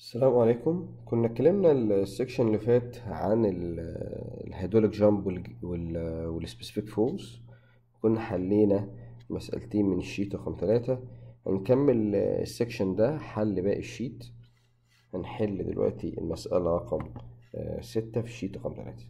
السلام عليكم كنا اتكلمنا السكشن اللي فات عن الهيدروليك جامب والسبيسيفيك فورس كنا حلينا مسألتين من الشيت رقم ثلاثة هنكمل السكشن ده حل باقي الشيت هنحل دلوقتي المسألة رقم آه، ستة في الشيت رقم ثلاثة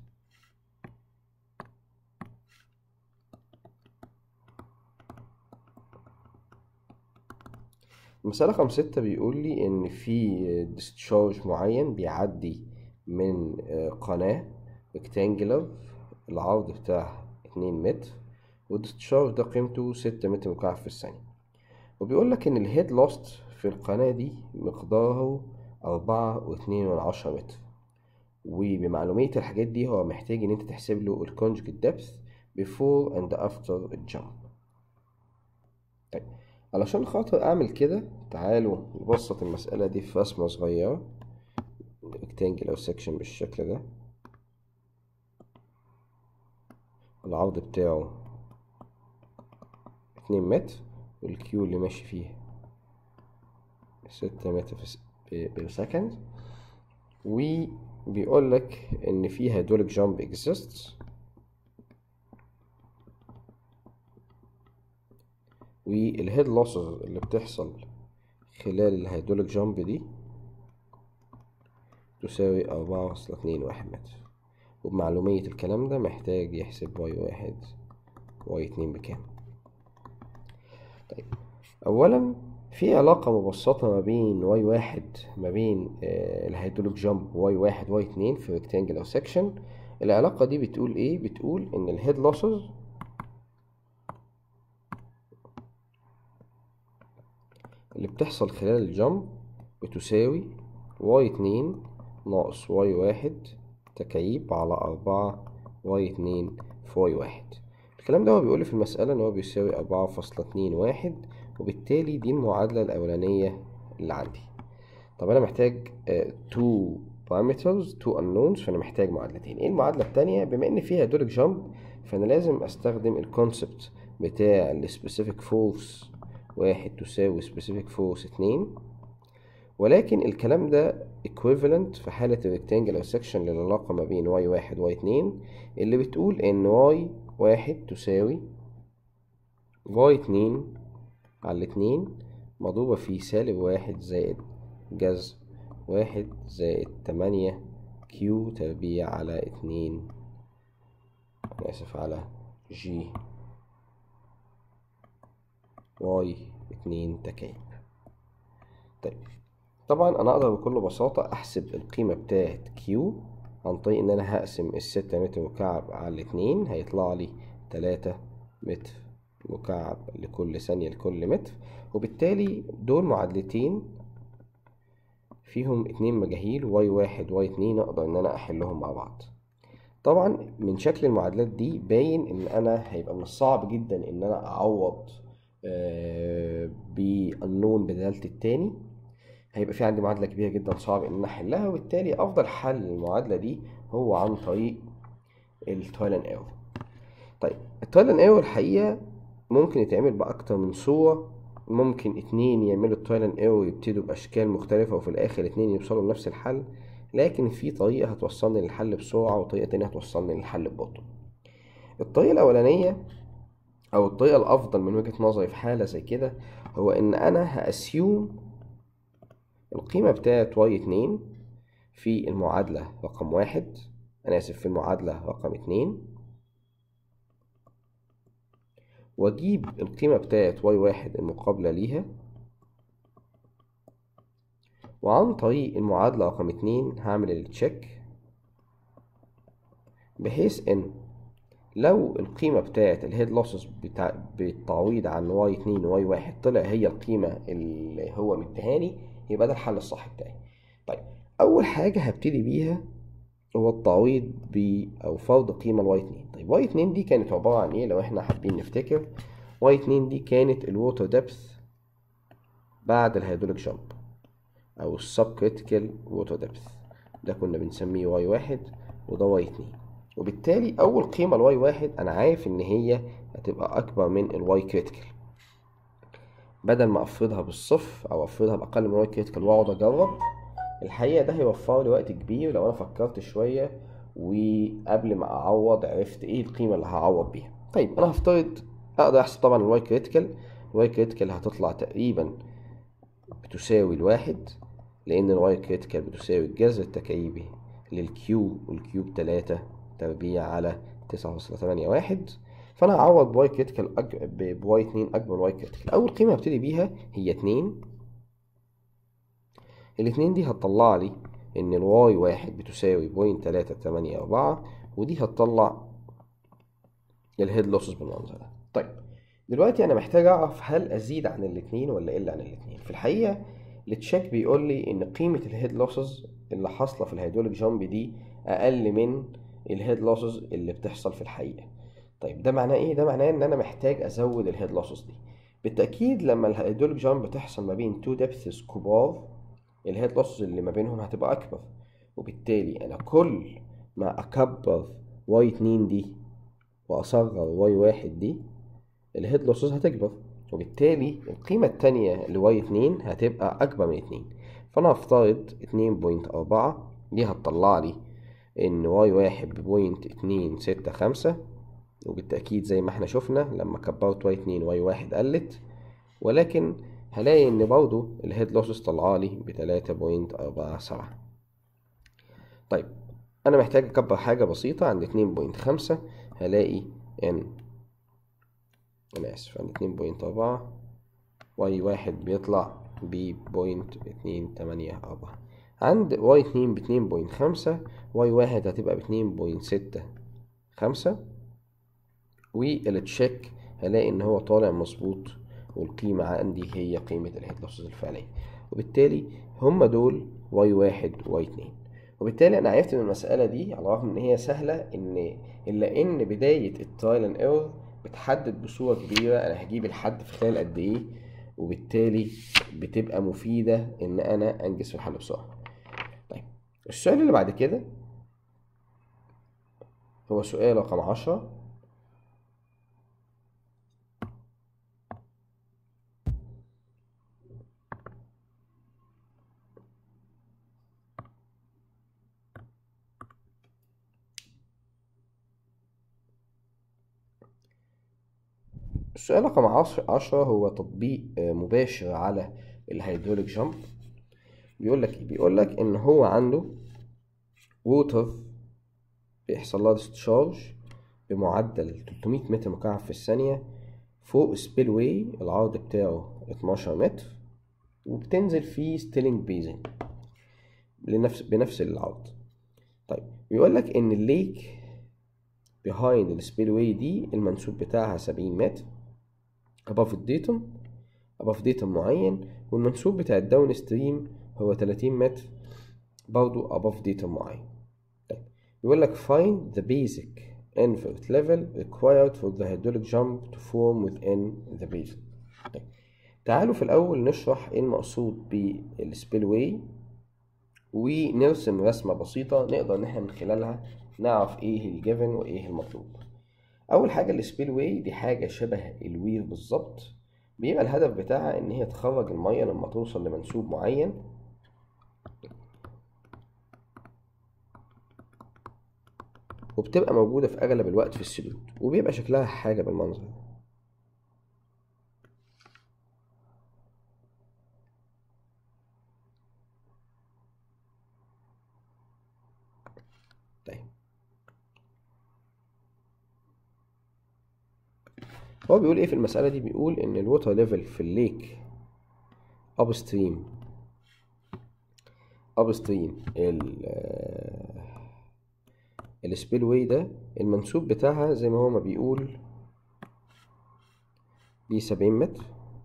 المسألة رقم ستة بيقول لي إن في discharge معين بيعدي من آه، قناة rectangular العرض بتاعها اتنين متر والdischarge ده قيمته ستة متر مكعب في الثانية وبيقول لك إن الهيد لوست في القناة دي مقداره أربعة واتنين من عشرة متر وبمعلومية الحاجات دي هو محتاج إن أنت تحسب له الكونجكت depth before and after الجامب طيب علشان خاطر اعمل كده تعالوا نبسط المسألة دي في رسمة صغيرة ريكتانجل او سكشن بالشكل ده العرض بتاعه اتنين متر والكيو اللي ماشي فيه ستة متر في سكند وبيقول لك ان في هيدروليك جامب exists والهيد لوسز اللي بتحصل خلال الهيدروليك جامب دي تساوي أربعة فاصلة اتنين واحد متر وبمعلومية الكلام ده محتاج يحسب واي واحد واي اتنين بكام طيب أولا في علاقة مبسطة ما بين واي واحد ما بين آه الهيدروليك جامب واي واحد واي اتنين في ريكتانجل أو سكشن العلاقة دي بتقول ايه بتقول ان الهيد لوسز اللي بتحصل خلال الجمب بتساوي واي اتنين ناقص واي واحد تكعيب على أربعة واي اتنين في واي واحد الكلام ده هو بيقول في المسألة إن هو بيساوي أربعة فاصلة اتنين واحد وبالتالي دي المعادلة الأولانية اللي عندي طب أنا محتاج تو parameters تو unknowns فأنا محتاج معادلتين إيه المعادلة التانية بما إن فيها دولك جامب فأنا لازم أستخدم الكونسبت بتاع السبيسيفيك فورس واحد تساوي specific force اتنين ولكن الكلام ده equivalent في حالة الريكتانجل أو section للعلاقة ما بين y واحد y اتنين اللي بتقول إن y واحد تساوي y اتنين على الاتنين مضروبة في سالب واحد زائد جذر واحد زائد تمانية كيو تربيع على اتنين أنا آسف على جي واي اتنين تكعيب طيب طبعا انا اقدر بكل بساطة احسب القيمة بتاعت كيو عن طريق ان انا هقسم الستة متر مكعب على الاتنين هيطلع لي تلاتة متر مكعب لكل ثانية لكل متر وبالتالي دول معادلتين فيهم اتنين مجاهيل واي واحد واي اتنين اقدر ان انا احلهم مع بعض طبعا من شكل المعادلات دي باين ان انا هيبقى من الصعب جدا ان انا اعوض بالنون بدلالة التاني هيبقى في عندي معادلة كبيرة جدا صعب ان انا احلها وبالتالي افضل حل للمعادلة دي هو عن طريق الترايل اند ايرور طيب الترايل اند ايرور الحقيقة ممكن يتعمل بأكتر من صورة ممكن اتنين يعملوا الترايل اند ايرور يبتدوا بأشكال مختلفة وفي الآخر اتنين يوصلوا لنفس الحل لكن في طريقة هتوصلني للحل بسرعة وطريقة تانية هتوصلني للحل ببطء الطريقة الأولانية او الطريقه الافضل من وجهه نظري في حاله زي كده هو ان انا هاسيوم القيمه بتاعه واي اتنين في المعادله رقم واحد انا اسف في المعادله رقم اتنين واجيب القيمه بتاعه واي واحد المقابله ليها وعن طريق المعادله رقم اتنين هعمل التشيك بحيث ان لو القيمة بتاعة الهيد لوسز بتاع بالتعويض عن واي اتنين وواي واحد طلع هي القيمة اللي هو مديهاني يبقى ده الحل الصح بتاعي طيب أول حاجة هبتدي بيها هو التعويض ب أو فرض قيمة لواي اتنين طيب واي اتنين دي كانت عبارة عن ايه لو احنا حابين نفتكر واي اتنين دي كانت الووتر ديبث بعد الهيدروليك جامب أو السب كريتيكال ووتر ديبث ده كنا بنسميه واي واحد وده واي اتنين وبالتالي اول قيمة لواي واحد انا عارف ان هي هتبقى اكبر من الواي كريتيكال بدل ما افرضها بالصفر او افرضها باقل من واي كريتيكال واقعد اجرب الحقيقة ده هيوفر لي وقت كبير لو انا فكرت شوية وقبل ما اعوض عرفت ايه القيمة اللي هعوض بيها طيب انا هفترض اقدر احسب طبعا الواي كريتيكال الواي كريتيكال هتطلع تقريبا بتساوي الواحد لان الواي كريتيكال بتساوي الجذر التكعيبي للكيو والكيوب تلاتة تربيع على تسعة فاصلة تمانية واحد فانا هعوض بواي كريتيكال أج... ب- بواي اتنين اكبر من واي كريتيكال اول قيمة هبتدي بيها هي اتنين الاتنين دي هتطلع لي ان الواي واحد بتساوي بوينت تلاتة تمانية اربعة ودي هتطلع الهيد لوسز بالمنظر ده طيب دلوقتي انا محتاج اعرف هل ازيد عن الاتنين ولا اقل عن الاتنين في الحقيقة التشيك بيقول لي ان قيمة الهيد لوسز اللي حاصلة في الهيدروليك جامب دي اقل من الهيد لوسز اللي بتحصل في الحقيقة طيب ده معناه ايه ده معناه ان انا محتاج ازود الهيد لوسز دي بالتأكيد لما الهيدروليك جامب بتحصل ما بين تو ديبثز كبار الهيد لوسز اللي ما بينهم هتبقى اكبر وبالتالي انا كل ما اكبر واي اتنين دي واصغر واي واحد دي الهيد لوسز هتكبر وبالتالي القيمة التانية لواي اتنين هتبقى أكبر من اتنين فأنا هفترض اتنين بوينت أربعة دي هتطلع لي إن واي واحد بوينت اتنين ستة خمسة وبالتأكيد زي ما احنا شفنا لما كبرت واي اتنين واي واحد قلت ولكن هلاقي إن برضو الهيد لوسز طلعالي بتلاتة بوينت أربعة سبعة طيب أنا محتاج أكبر حاجة بسيطة عند اتنين بوينت خمسة هلاقي إن أنا آسف عند اتنين بوينت أربعة واي واحد بيطلع ببوينت اتنين تمانية أربعة عند واي اتنين باتنين بوينت خمسة واي واحد هتبقى باتنين بوينت ستة خمسة والتشيك هلاقي إن هو طالع مظبوط والقيمة عندي هي قيمة الهيد لوسز الفعلية وبالتالي هما دول واي واحد واي اتنين وبالتالي أنا عرفت من المسألة دي على الرغم إن هي سهلة إن إلا إن بداية الترايل أند ايرور بتحدد بصورة كبيرة أنا هجيب الحد في خلال قد إيه وبالتالي بتبقى مفيدة إن أنا أنجز في الحل بسرعة. طيب السؤال اللي بعد كده هو سؤال رقم عشرة السؤال رقم عشر- عشرة هو تطبيق آه، مباشر على الهيدروليك جامب بيقول لك ايه بيقول لك ان هو عنده ووتر بيحصل لها discharge بمعدل 300 متر مكعب في الثانية فوق سبيل واي العرض بتاعه 12 متر وبتنزل فيه ستيلينج بيزن لنفس بنفس العرض طيب بيقول لك ان الليك behind السبيل واي دي المنسوب بتاعها 70 متر above الديتم above ديتم معين والمنسوب بتاع الداون ستريم هو 30 متر برضو above ديتم معين طيب يقول لك find the basic invert level required for the hydraulic jump to form within the basin طيب تعالوا في الأول نشرح ايه المقصود بالسبيل واي ونرسم رسمة بسيطة نقدر إن احنا من خلالها نعرف ايه الجيفن وايه المطلوب أول حاجة السبيل واي دي حاجة شبه الوير بالظبط بيبقى الهدف بتاعها إن هي تخرج المية لما توصل لمنسوب معين وبتبقى موجودة في أغلب الوقت في السلوك وبيبقى شكلها حاجة بالمنظر ده. طيب هو بيقول ايه في المسألة دي بيقول ان الووتر ليفل في الليك اب ستريم اب ستريم ال السبيل واي ده المنسوب بتاعها زي ما هو ما بيقول دي سبعين متر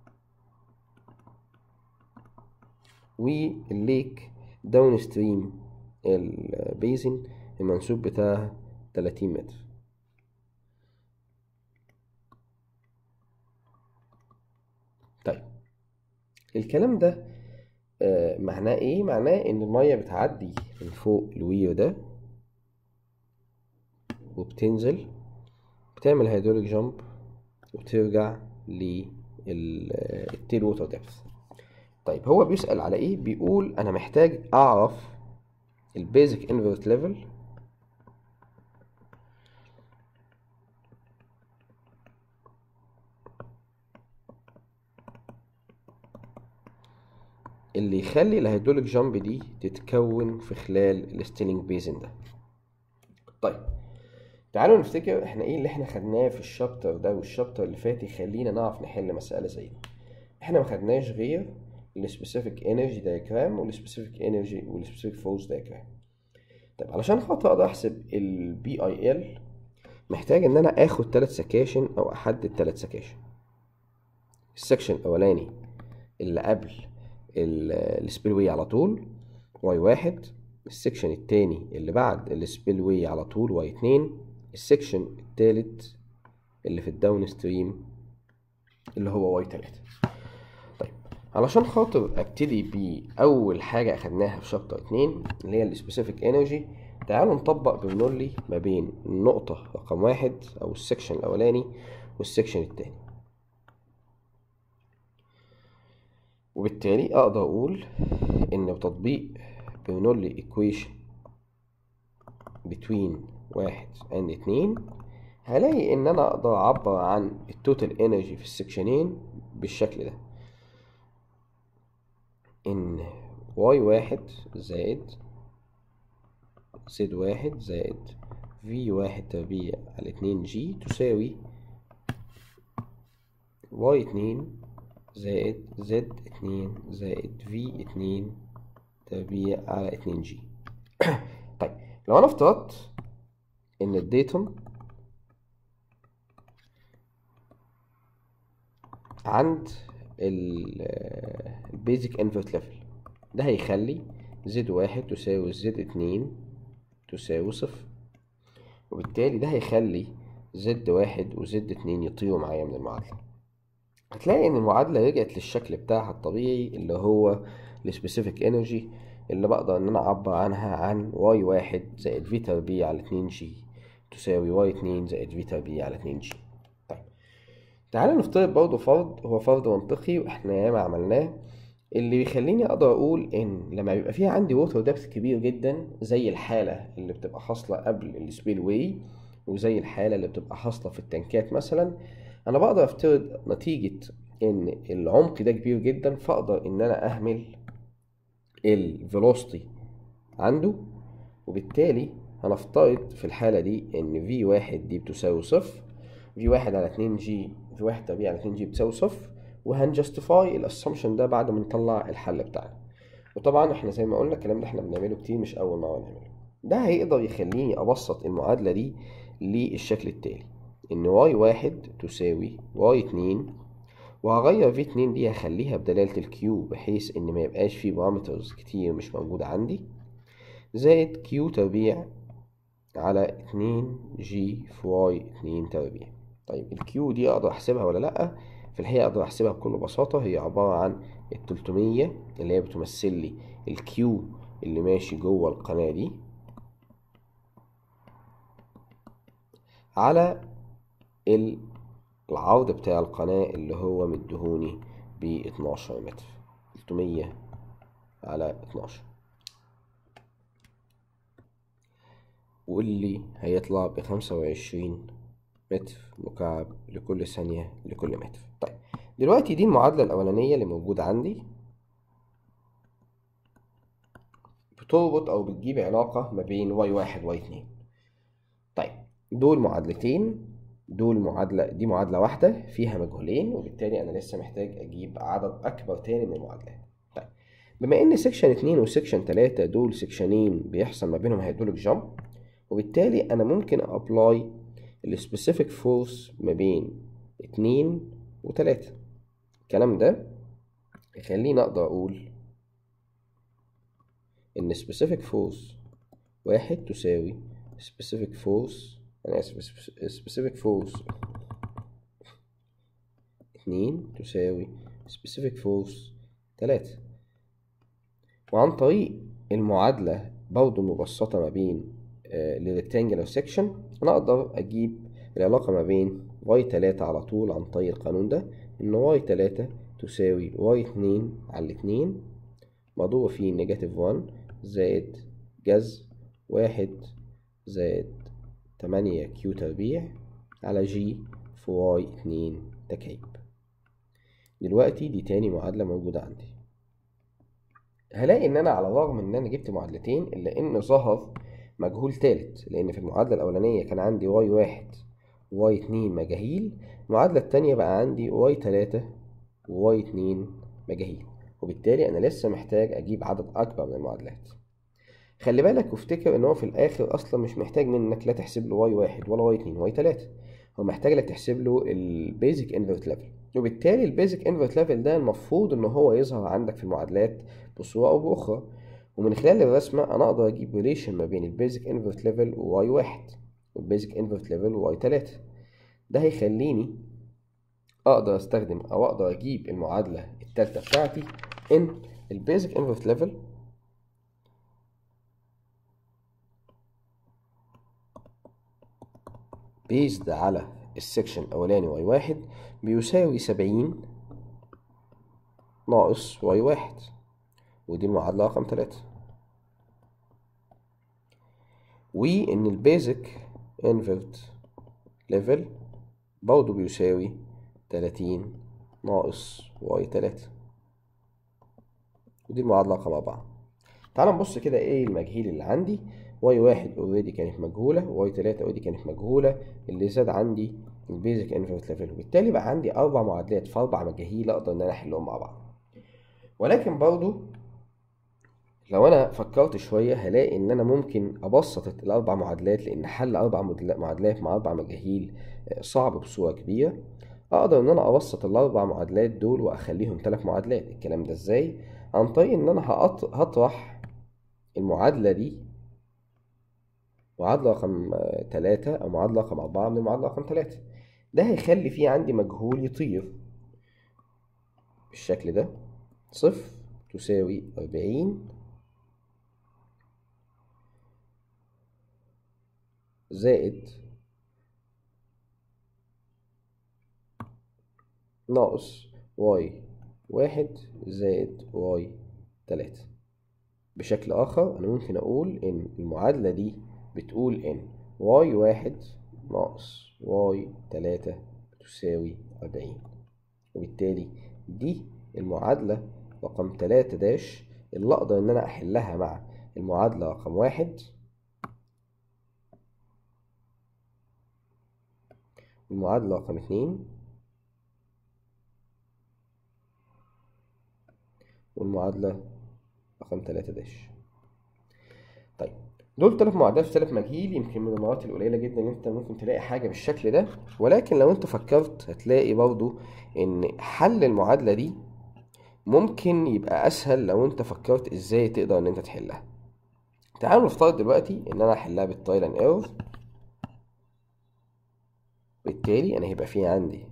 والليك داون ستريم البيزن المنسوب بتاعها تلاتين متر طيب الكلام ده آه، معناه ايه معناه ان المية بتعدي من فوق الوير ده وبتنزل بتعمل هيدروليك جامب وترجع للتيل ووتر ديبث طيب هو بيسأل على ايه بيقول انا محتاج اعرف البيزك انفرت ليفل اللي يخلي الهيدروليك جامب دي تتكون في خلال الستيلينج بيزن ده طيب تعالوا نفتكر احنا ايه اللي احنا خدناه في الشابتر ده والشابتر اللي فات يخلينا نعرف نحل مسألة زي دي احنا ما خدناش غير السبيسيفيك انرجي دايجرام والسبيسيفيك انرجي والسبيسيفيك فورس دايجرام طيب علشان خاطر اقدر احسب البي اي ال محتاج ان انا اخد ثلاث سكاشن او احدد ثلاث سكاشن السكشن الاولاني اللي قبل السبيل واي على طول واي واحد السكشن التاني اللي بعد السبيل واي على طول واي اتنين السكشن التالت اللي في الداون ستريم اللي هو واي تلاتة طيب علشان خاطر ابتدي بأول حاجة أخدناها في شابتر اتنين اللي هي السبيسيفيك انرجي تعالوا نطبق برنولي ما بين النقطة رقم واحد أو السكشن الأولاني والسكشن التاني وبالتالي أقدر أقول إن بتطبيق برنولي equation between واحد and اتنين هلاقي إن أنا أقدر أعبر عن التوتال انرجي في السكشنين بالشكل ده إن واي واحد زائد زد واحد زائد في واحد تربيع على اتنين جي تساوي واي اتنين زائد زد اتنين زائد في اتنين تربيع على اتنين جي طيب لو انا افترضت ان الديتوم عند البيزك انفرت ليفل ده هيخلي زد واحد تساوي زد اتنين تساوي صفر وبالتالي ده هيخلي زد واحد وزد اتنين يطيروا معايا من المعادلة هتلاقي ان المعادلة رجعت للشكل بتاعها الطبيعي اللي هو السبيسيفيك انرجي اللي بقدر ان انا اعبر عنها عن واي واحد زائد في تربيع على اتنين جي تساوي واي اتنين زائد في تربيع على اتنين جي طيب تعالى نفترض برضه فرض هو فرض منطقي واحنا ياما عملناه اللي بيخليني اقدر اقول ان لما بيبقى فيها عندي ووتر ديبث كبير جدا زي الحالة اللي بتبقى حاصلة قبل السبيل واي وزي الحالة اللي بتبقى حاصلة في التنكات مثلا انا بقدر افترض نتيجة ان العمق ده كبير جدا فاقدر ان انا اهمل الفيلوسيتي عنده وبالتالي هنفترض في الحالة دي ان في واحد دي بتساوي صفر في واحد على اتنين جي في واحد تربيع على اتنين جي بتساوي صفر وهنجستيفاي الاسامبشن ده بعد ما نطلع الحل بتاعنا وطبعا احنا زي ما قلنا الكلام ده احنا بنعمله كتير مش اول مرة نعمله ده هيقدر يخليني ابسط المعادلة دي للشكل التالي ان واي واحد تساوي واي اتنين وهغير في اتنين دي هخليها بدلالة الكيو بحيث ان ما يبقاش فيه بارامترز كتير مش موجودة عندي زائد كيو تربيع على اتنين جي في واي اتنين تربيع طيب الكيو دي اقدر احسبها ولا لأ في الحقيقة اقدر احسبها بكل بساطة هي عبارة عن التلتمية اللي هي بتمثل لي الكيو اللي ماشي جوه القناة دي على العرض بتاع القناة اللي هو مدهوني ب 12 متر 300 على 12 واللي هيطلع ب 25 متر مكعب لكل ثانية لكل متر طيب دلوقتي دي المعادلة الأولانية اللي موجودة عندي بتربط أو بتجيب علاقة ما بين واي واحد واي اتنين طيب دول معادلتين دول معادلة دي معادلة واحدة فيها مجهولين وبالتالي أنا لسه محتاج أجيب عدد أكبر تاني من المعادلات طيب بما إن سكشن اتنين وسكشن تلاتة دول سكشنين بيحصل ما بينهم هيدروليك جامب وبالتالي أنا ممكن أبلاي السبيسيفيك فورس ما بين اتنين وتلاتة الكلام ده يخليني أقدر أقول إن specific force واحد تساوي specific force أنا آسف specific force اتنين تساوي specific force تلاتة وعن طريق المعادلة برضه مبسطة ما بين الريكتانجلر سيكشن أنا أقدر أجيب العلاقة ما بين واي تلاتة على طول عن طريق القانون ده إن واي تلاتة تساوي واي اتنين على الاتنين مضروبة في نيجاتيف وان زائد جذر واحد زائد تمانية كيو تربيع على جي في واي اتنين تكعيب دلوقتي دي تاني معادلة موجودة عندي هلاقي ان انا على الرغم ان انا جبت معادلتين الا ان ظهر مجهول تالت لان في المعادلة الاولانية كان عندي واي واحد وواي اتنين مجاهيل المعادلة التانية بقى عندي واي تلاتة وواي اتنين مجاهيل وبالتالي انا لسه محتاج اجيب عدد اكبر من المعادلات خلي بالك وافتكر ان هو في الاخر اصلا مش محتاج منك لا تحسب له واي واحد ولا واي اتنين واي تلاتة هو محتاج لك تحسب له البيزك انفرت ليفل وبالتالي البيزك انفرت ليفل ده المفروض ان هو يظهر عندك في المعادلات بصورة او باخرى ومن خلال الرسمة انا اقدر اجيب ريليشن ما بين البيزك انفرت ليفل وواي واحد والبيزك انفرت ليفل وواي تلاتة ده هيخليني اقدر استخدم او اقدر اجيب المعادلة التالتة بتاعتي ان البيزك انفرت ليفل بيزد على السكشن الأولاني واي واحد بيساوي سبعين ناقص واي واحد ودي المعادلة رقم تلاتة وإن البيزك انفرت ليفل برضه بيساوي تلاتين ناقص واي تلاتة ودي المعادلة رقم أربعة تعال نبص كده ايه المجهول اللي عندي واي واحد اوريدي كانت مجهولة واي تلاتة اوريدي كانت مجهولة اللي زاد عندي البيزك انفرت ليفل وبالتالي بقى عندي أربع معادلات في أربع مجاهيل أقدر إن أنا أحلهم مع بعض ولكن برضو لو أنا فكرت شوية هلاقي إن أنا ممكن أبسط الأربع معادلات لأن حل أربع معادلات مع أربع مجاهيل صعب بصورة كبيرة أقدر إن أنا أبسط الأربع معادلات دول وأخليهم ثلاث معادلات الكلام ده إزاي؟ عن طريق إن أنا هطرح المعادلة دي معادلة رقم تلاتة أو معادلة رقم أربعة من المعادلة رقم تلاتة ده هيخلي فيه عندي مجهول يطير بالشكل ده صفر تساوي أربعين زائد ناقص واي واحد زائد واي تلاتة بشكل آخر أنا ممكن أقول إن المعادلة دي بتقول إن واي واحد ناقص واي تلاتة بتساوي أربعين وبالتالي دي المعادلة رقم تلاتة داش اللي أقدر إن أنا أحلها مع المعادلة رقم واحد المعادلة رقم اتنين والمعادلة رقم تلاتة داش طيب دول ثلاث معادلات في ثلاث مجهيل يمكن من المرات القليله جدا ان انت ممكن تلاقي حاجه بالشكل ده ولكن لو انت فكرت هتلاقي برضو ان حل المعادله دي ممكن يبقى اسهل لو انت فكرت ازاي تقدر ان انت تحلها تعالوا نفترض دلوقتي ان انا احلها بالتايلان ايرور بالتالي انا هيبقى في عندي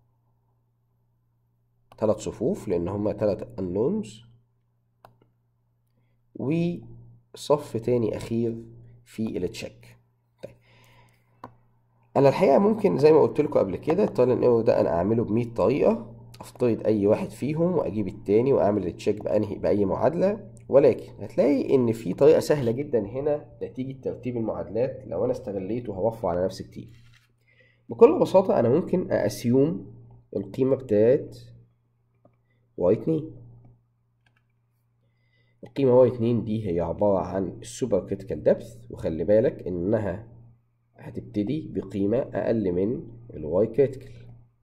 ثلاث صفوف لان هما ثلاث unknowns وصف تاني اخير في التشيك طيب انا الحقيقه ممكن زي ما قلت لكم قبل كده التايلان ايرور ده انا اعمله ب طريقه افترض اي واحد فيهم واجيب التاني واعمل التشيك بانهي باي معادله ولكن هتلاقي ان في طريقه سهله جدا هنا نتيجه ترتيب المعادلات لو انا استغليته هوفر على نفسي كتير بكل بساطه انا ممكن اسيوم القيمه بتاعت واي اتنين القيمة واي اتنين دي هي عبارة عن السوبر كريتيكال دبث وخلي بالك انها هتبتدي بقيمة اقل من الواي كريتيكال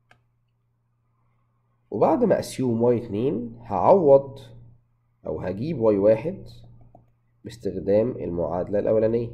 وبعد ما اسيوم واي اتنين هعوض او هجيب واي واحد باستخدام المعادلة الاولانية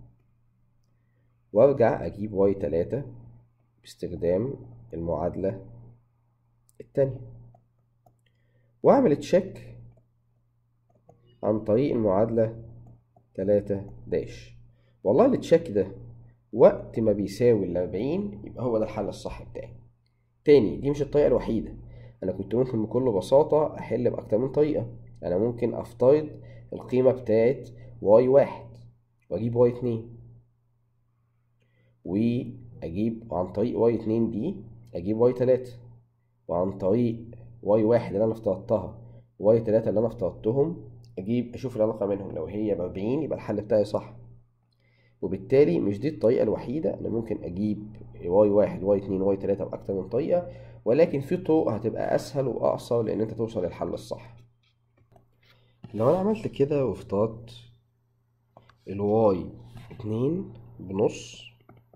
وارجع اجيب واي تلاتة باستخدام المعادلة التانية واعمل تشيك عن طريق المعادلة تلاتة داش والله التشيك ده وقت ما بيساوي الأربعين يبقى هو ده الحل الصح بتاعي تاني دي مش الطريقة الوحيدة أنا كنت ممكن بكل بساطة أحل بأكتر من طريقة أنا ممكن أفترض القيمة بتاعت واي واحد وأجيب واي اتنين وأجيب عن طريق واي اتنين دي أجيب واي تلاتة وعن طريق واي واحد اللي انا افترضتها واي تلاتة اللي انا افترضتهم اجيب اشوف العلاقة بينهم لو هي بأربعين يبقى الحل بتاعي صح وبالتالي مش دي الطريقة الوحيدة انا ممكن اجيب واي واحد واي اتنين واي تلاتة بأكتر من طريقة ولكن في طرق هتبقى اسهل واقصر لان انت توصل للحل الصح لو انا عملت كده وافترضت الواي اتنين بنص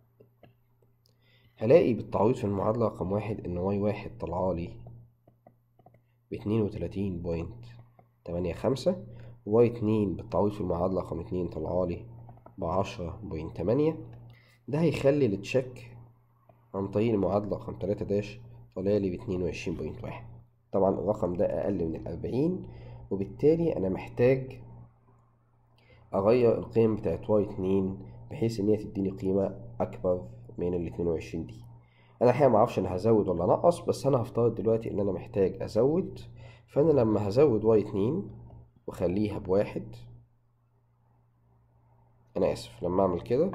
هلاقي بالتعويض في المعادلة رقم واحد إن واي واحد طلعالي باتنين وتلاتين بوينت تمانية خمسة واي اتنين بالتعويض في المعادلة رقم اتنين طلعالي بعشرة بوينت تمانية ده هيخلي التشيك عن طريق المعادلة رقم تلاتة داش طلعلي باتنين وعشرين بوينت واحد طبعا الرقم ده أقل من الأربعين وبالتالي أنا محتاج أغير القيم بتاعت واي اتنين بحيث إن هي تديني قيمة أكبر من ال 22 دي انا الحقيقه معرفش انا هزود ولا انقص بس انا هفترض دلوقتي ان انا محتاج ازود فانا لما هزود واي اتنين واخليها بواحد انا اسف لما اعمل كده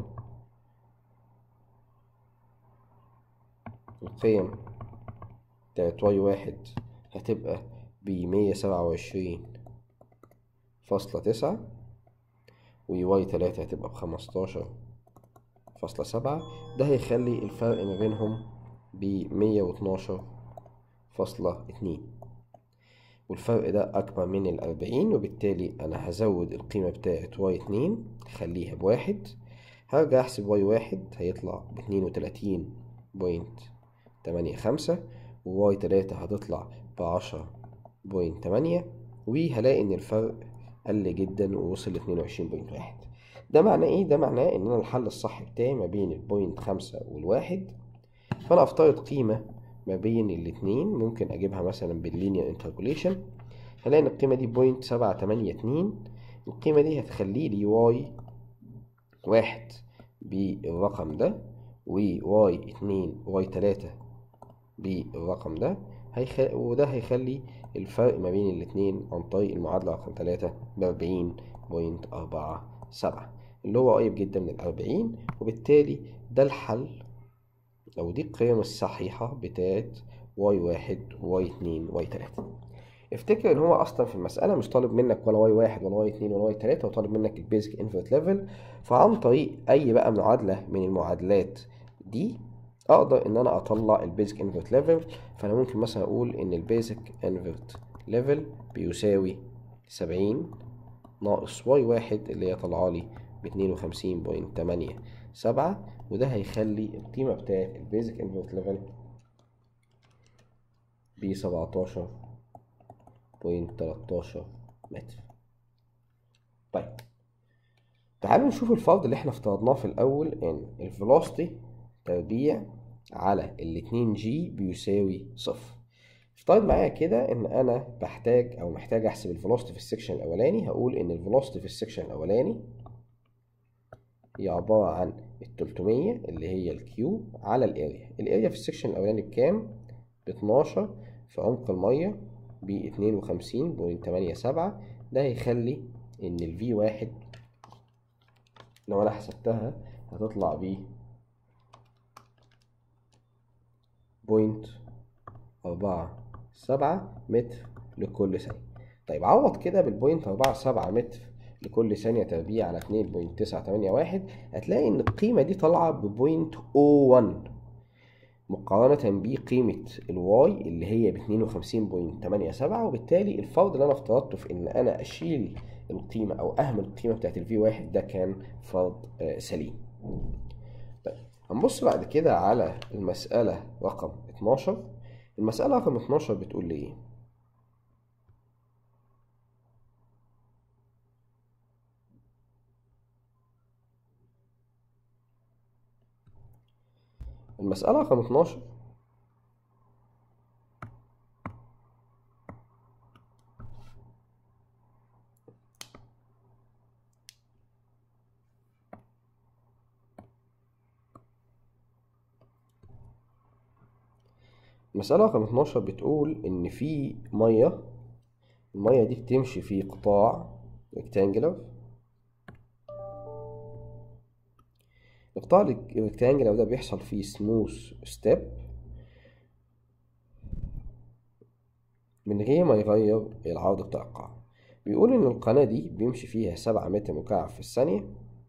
القيم بتاعت واي واحد هتبقى بمية سبعة وعشرين فاصلة تسعة وواي تلاتة هتبقى بخمستاشر فاصلة سبعة ده هيخلي الفرق ما بينهم بمية واتناشر فاصلة اتنين والفرق ده أكبر من الأربعين وبالتالي أنا هزود القيمة بتاعة واي اتنين أخليها بواحد هرجع أحسب واي واحد هيطلع باتنين وتلاتين بوينت تمانية خمسة وواي تلاتة هتطلع بعشرة بوينت تمانية وهلاقي إن الفرق قل جدا ووصل لاتنين وعشرين بوينت واحد ده معناه ايه؟ ده معناه ان انا الحل الصح بتاعي ما بين البوينت خمسة والواحد فانا افترض قيمة ما بين الاتنين ممكن اجيبها مثلا باللينير انتربوليشن هلاقي ان القيمة دي بوينت سبعة تمانية اتنين القيمة دي هتخلي لي واي واحد بالرقم ده وواي اتنين واي تلاتة بالرقم ده هيخ... وده هيخلي الفرق ما بين الاتنين عن طريق المعادلة رقم تلاتة بأربعين بوينت أربعة سبعة اللي هو قريب جدا من الأربعين وبالتالي ده الحل أو دي القيم الصحيحة بتاعت واي واحد واي اتنين واي تلاتة افتكر ان هو اصلا في المسألة مش طالب منك ولا واي واحد ولا واي اتنين ولا واي تلاتة هو طالب منك البيزك انفرت ليفل فعن طريق اي بقى معادلة من المعادلات دي اقدر ان انا اطلع البيزك انفرت ليفل فانا ممكن مثلا اقول ان البيزك انفرت ليفل بيساوي سبعين ناقص واي واحد اللي هي طالعالي باتنين وخمسين بوينت تمانية سبعة وده هيخلي القيمة بتاعت البيزك انفرت ليفل بسبعتاشر بوينت تلاتاشر متر طيب تعالوا نشوف الفرض اللي احنا افترضناه في الأول إن الفيلوسيتي تربيع على الاتنين جي بيساوي صفر افترض معايا كده ان انا بحتاج او محتاج احسب الفيلوسيتي في السكشن الاولاني هقول ان الفيلوسيتي في السكشن الاولاني هي عبارة عن ال 300 اللي هي الكيو على الاريا الاريا في السكشن الاولاني بكام ب 12 في عمق المية ب 52.87 ده هيخلي ان ال في واحد لو انا حسبتها هتطلع ب بوينت أربعة سبعة متر لكل ثانية طيب عوض كده بالبوينت أربعة سبعة متر لكل ثانية تربيع على اتنين بوينت تسعة تمانية واحد هتلاقي إن القيمة دي طالعة ببوينت أو ون مقارنة بقيمة الواي اللي هي باتنين وخمسين بوينت تمانية سبعة وبالتالي الفرض اللي أنا افترضته في إن أنا أشيل القيمة أو أهمل القيمة بتاعت الفي واحد ده كان فرض آه سليم طيب هنبص بعد كده على المسألة رقم 12 المسألة رقم 12 بتقول لي إيه؟ المسألة رقم 12 المسألة رقم 12 بتقول إن في مية المية دي بتمشي في قطاع rectangular القطاع الريكتانجلر ده بيحصل فيه smooth step من غير ما يغير العرض بتاع القاع بيقول إن القناة دي بيمشي فيها سبعة متر مكعب في الثانية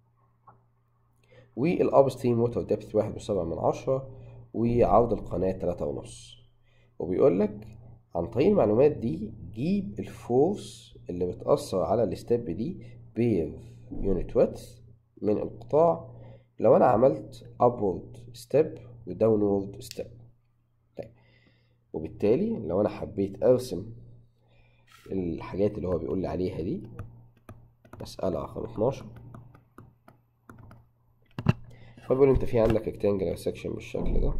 والأبستريم ووتر ديبث واحد وسبعة من عشرة وعرض القناة تلاتة ونص وبيقول لك عن طريق المعلومات دي جيب الفورس اللي بتأثر على الستيب دي بير يونت ويدث من القطاع لو أنا عملت upward step و downward step طيب وبالتالي لو أنا حبيت أرسم الحاجات اللي هو بيقول لي عليها دي مسألة رقم 12 هو بيقول انت في عندك rectangular section بالشكل ده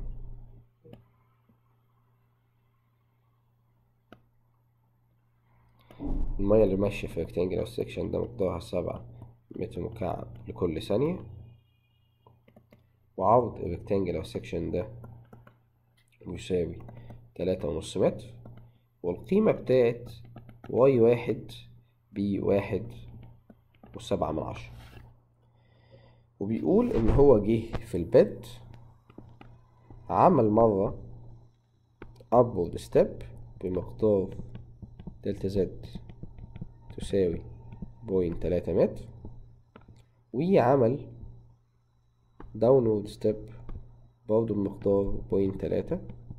المية اللي ماشية في rectangular section ده مقدارها سبعة متر مكعب لكل ثانية وعرض rectangular section ده يساوي تلاتة ونص متر والقيمة بتاعت واي واحد بي واحد وسبعة من عشرة وبيقول إن هو جه في البيت عمل مرة upward step بمقدار دلتا زد تساوي بوينت تلاتة متر وعمل downward step برضه بمقدار بوينت تلاتة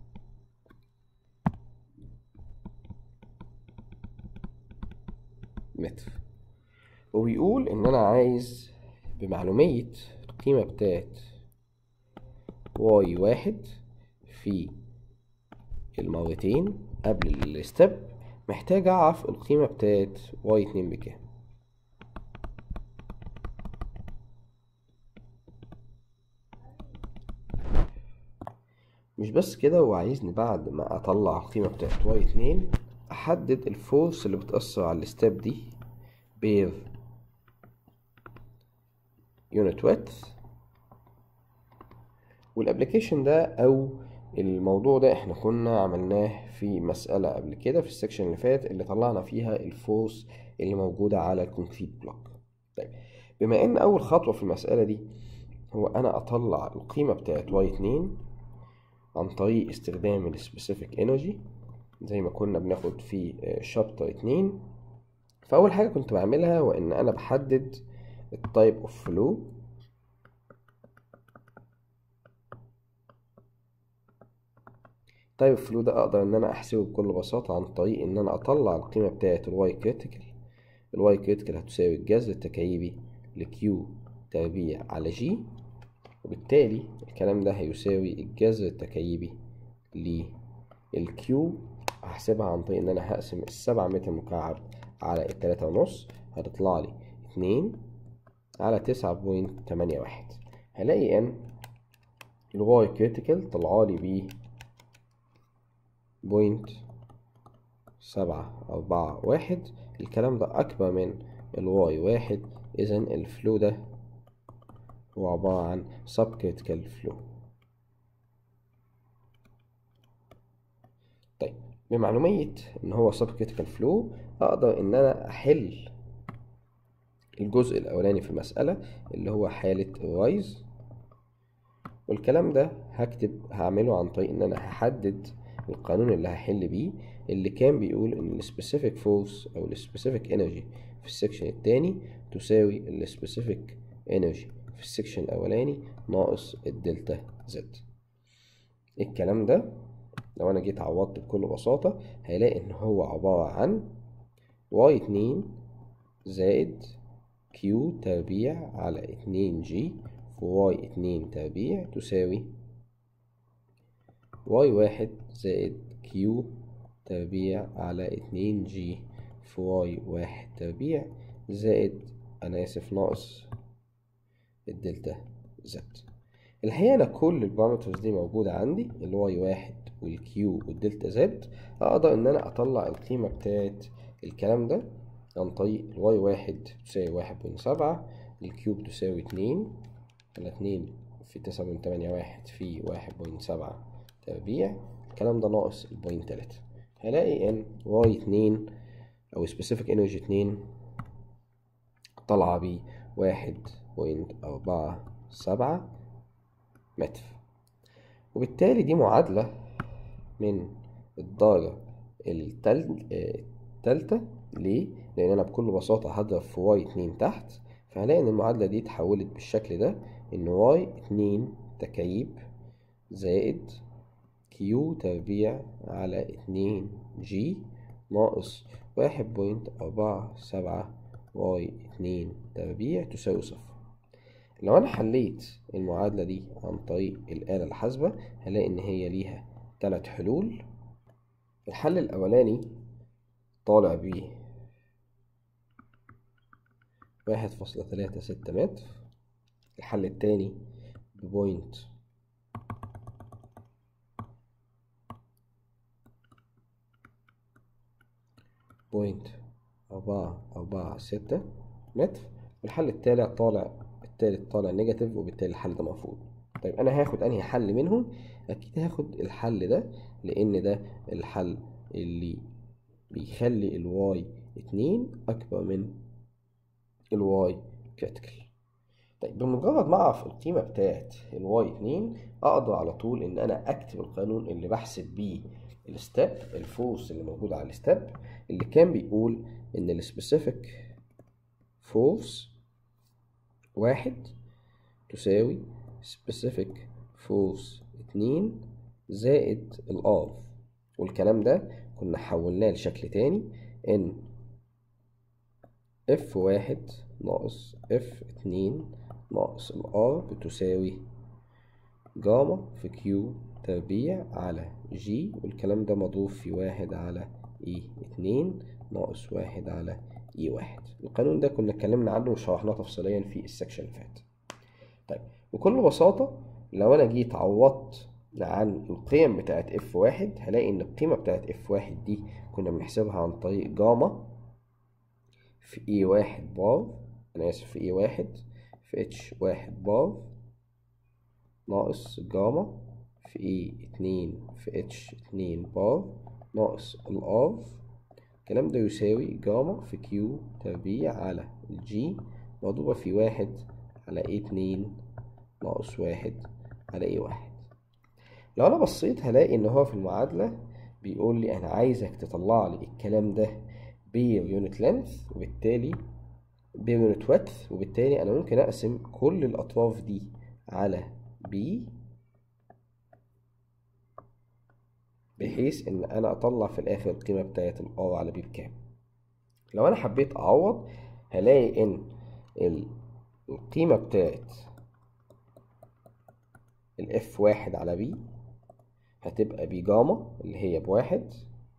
متر وبيقول إن أنا عايز بمعلومية القيمة بتاعت واي واحد في المرتين قبل الستep محتاج أعرف القيمة بتاعت واي اتنين بكام مش بس كده هو عايزني بعد ما أطلع القيمة بتاعت واي اتنين أحدد الفورس اللي بتأثر على الستep دي بير يونت width والابلكيشن ده او الموضوع ده احنا كنا عملناه في مسألة قبل كده في السكشن اللي فات اللي طلعنا فيها الفورس اللي موجودة على الكونكريت بلوك طيب بما ان اول خطوة في المسألة دي هو انا اطلع القيمة بتاعت واي اتنين عن طريق استخدام السبيسيفيك انرجي زي ما كنا بناخد في شابتر اتنين فاول حاجة كنت بعملها هو ان انا بحدد التايب اوف فلو تايب فلو ده اقدر ان انا احسبه بكل بساطة عن طريق ان انا اطلع القيمة بتاعة الواي كريتيكال الواي كريتيكال هتساوي الجذر التكعيبي لكيو تربيع على جي وبالتالي الكلام ده هيساوي الجذر التكعيبي للكيو هحسبها عن طريق ان انا هقسم السبعة متر مكعب على التلاتة ونص هتطلع لي اتنين على تسعة بوينت تمانية واحد هلاقي ان الواي كريتيكال طلعالي ب بوينت سبعة أربعة واحد الكلام ده أكبر من الواي واحد إذا الفلو ده هو عبارة عن سب كريتيكال فلو طيب بمعلومية إن هو سب كريتيكال فلو أقدر إن أنا أحل الجزء الأولاني في المسألة اللي هو حالة الرايز والكلام ده هكتب هعمله عن طريق إن أنا هحدد القانون اللي هحل بيه اللي كان بيقول إن السبيسيفيك فورس أو السبيسيفيك انرجي في السكشن التاني تساوي السبيسيفيك انرجي في السكشن الأولاني ناقص الدلتا زد الكلام ده لو أنا جيت عوضت بكل بساطة هلاقي إن هو عبارة عن واي اتنين زائد كيو تربيع على اتنين جي في واي اتنين تربيع تساوي واي واحد زائد كيو تربيع على اتنين جي في واي واحد تربيع زائد أنا آسف ناقص الدلتا زد الحقيقة أنا كل البارامترز دي موجودة عندي الواي واحد والكيو والدلتا زد أقدر إن أنا أطلع القيمة بتاعت الكلام ده عن طريق الواي واحد تساوي واحد بوينت سبعة الكيوب تساوي اتنين على اتنين في تسعة بوينت تمانية واحد في واحد بوينت سبعة تربيع الكلام ده ناقص البوينت تلاتة هلاقي ان واي اتنين او سبيسيفيك انرجي اتنين طالعة ب واحد بوينت أربعة سبعة متر وبالتالي دي معادلة من الدرجة التل... آه، التالتة ليه؟ لأن أنا بكل بساطة هضرب في واي اتنين تحت فهلاقي إن المعادلة دي اتحولت بالشكل ده إن واي اتنين تكعيب زائد كيو تربيع على اتنين جي ناقص واحد بوينت أربعة سبعة واي اتنين تربيع تساوي صفر لو أنا حليت المعادلة دي عن طريق الآلة الحاسبة هلاقي إن هي ليها تلات حلول الحل الأولاني طالع بيه واحد فاصلة تلاتة ستة متر الحل التاني ببوينت بوينت أربعة أربعة ستة متر والحل التالت طالع التالت طالع نيجاتيف وبالتالي الحل ده مرفوض طيب أنا هاخد أنهي حل منهم أكيد هاخد الحل ده لأن ده الحل اللي بيخلي الواي اتنين أكبر من الواي كريتيكال طيب بمجرد ما أعرف القيمة بتاعت الواي اتنين أقدر على طول إن أنا أكتب القانون اللي بحسب بيه الستيب الفورس اللي موجود على الستيب اللي كان بيقول إن السبيسيفيك فورس واحد تساوي specific force اتنين زائد الار والكلام ده كنا حولناه لشكل تاني ان اف واحد ناقص اف اتنين ناقص الار بتساوي جاما في كيو تربيع على جي والكلام ده مضروب في واحد على اي اتنين ناقص واحد على اي واحد القانون ده كنا اتكلمنا عنه وشرحناه تفصيليا في السكشن اللي فات طيب بكل بساطة لو أنا جيت عوضت عن القيم بتاعت اف واحد هلاقي إن القيمة بتاعت اف واحد دي كنا بنحسبها عن طريق جاما في اي واحد بار أنا آسف في اي واحد في اتش واحد بار ناقص جاما في اي اتنين في اتش اتنين بار ناقص الار الكلام ده يساوي جاما في كيو تربيع على الجي مضروبة في واحد على ايه اتنين ناقص واحد على ايه واحد لو انا بصيت هلاقي ان هو في المعادلة بيقول لي انا عايزك تطلع لي الكلام ده بير يونت لينث وبالتالي بير يونت ويدث وبالتالي انا ممكن اقسم كل الاطراف دي على بي بحيث ان انا اطلع في الاخر القيمة بتاعت الار على بي بكام لو انا حبيت اعوض هلاقي ان القيمة بتاعت الاف واحد على بي هتبقى بي جاما اللي هي بواحد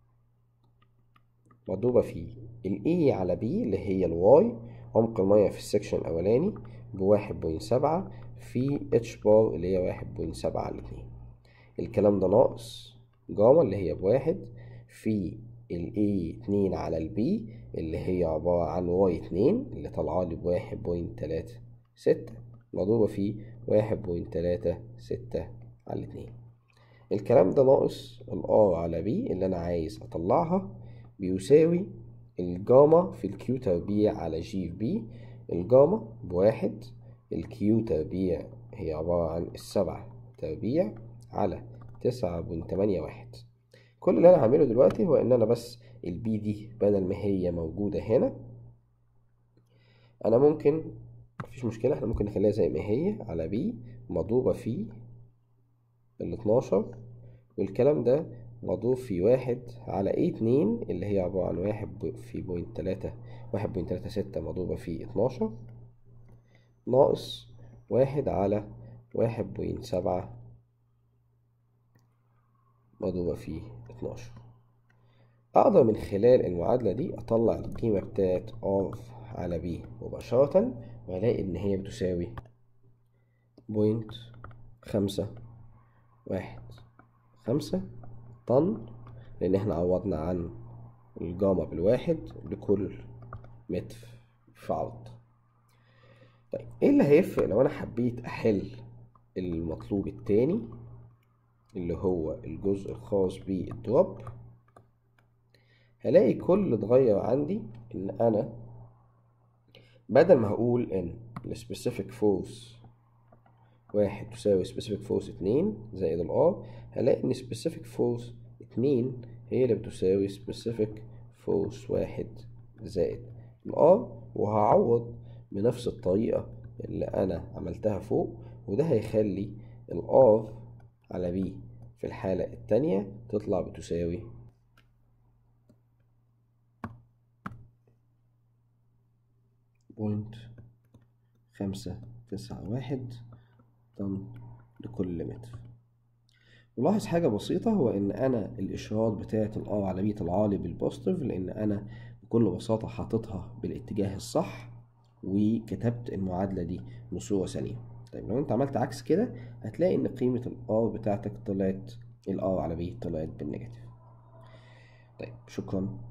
مضروبة في الاي على بي اللي هي الواي عمق المية في السكشن الأولاني بواحد بوينت سبعة في اتش بار اللي هي واحد بوينت سبعة على اتنين الكلام ده ناقص جاما اللي هي بواحد في الاي اتنين على البي اللي هي عبارة عن واي اتنين اللي طالعة لي بواحد بوينت تلاتة ستة مضروبة في واحد بوينت تلاتة ستة على اتنين الكلام ده ناقص الار على بي اللي أنا عايز أطلعها بيساوي الجاما في الكيو تربيع على جي في بي الجاما بواحد الكيو تربيع هي عبارة عن السبعة تربيع على تسعة بوينت تمانية واحد كل اللي أنا هعمله دلوقتي هو إن أنا بس البي دي بدل ما هي موجودة هنا أنا ممكن مفيش مشكلة احنا ممكن نخليها زي ما هي على بي مضروبة في الاتناشر والكلام ده مضروب في واحد على ايه اتنين اللي هي عبارة عن واحد في بوينت تلاتة واحد بوينت تلاتة ستة مضروبة في اتناشر ناقص واحد على واحد بوينت سبعة مضروبة في اتناشر أقدر من خلال المعادلة دي أطلع القيمة بتاعت R على B مباشرة وألاقي إن هي بتساوي بوينت خمسة واحد خمسة طن لأن احنا عوضنا عن الجاما بالواحد لكل متر في عرض طيب ايه اللي هيفرق لو انا حبيت احل المطلوب التاني اللي هو الجزء الخاص بالدروب هلاقي كل اللي اتغير عندي ان انا بدل ما هقول ان السبيسيفيك فورس واحد تساوي سبيسيفيك فورس اتنين زائد الار هلاقي ان سبيسيفيك فورس اتنين هي اللي بتساوي specific force واحد زائد الار وهعوض بنفس الطريقة اللي أنا عملتها فوق وده هيخلي الار على بي في الحالة التانية تطلع بتساوي بوينت خمسة تسعة واحد طن لكل متر نلاحظ حاجة بسيطة هو إن أنا الإشارات بتاعة الآر على بي طالعة لي بالبوزيتيف لأن أنا بكل بساطة حاططها بالاتجاه الصح وكتبت المعادلة دي بصورة سليمة طيب لو أنت عملت عكس كده هتلاقي إن قيمة الآر بتاعتك طلعت الآر على بي طلعت بالنيجاتيف طيب شكرا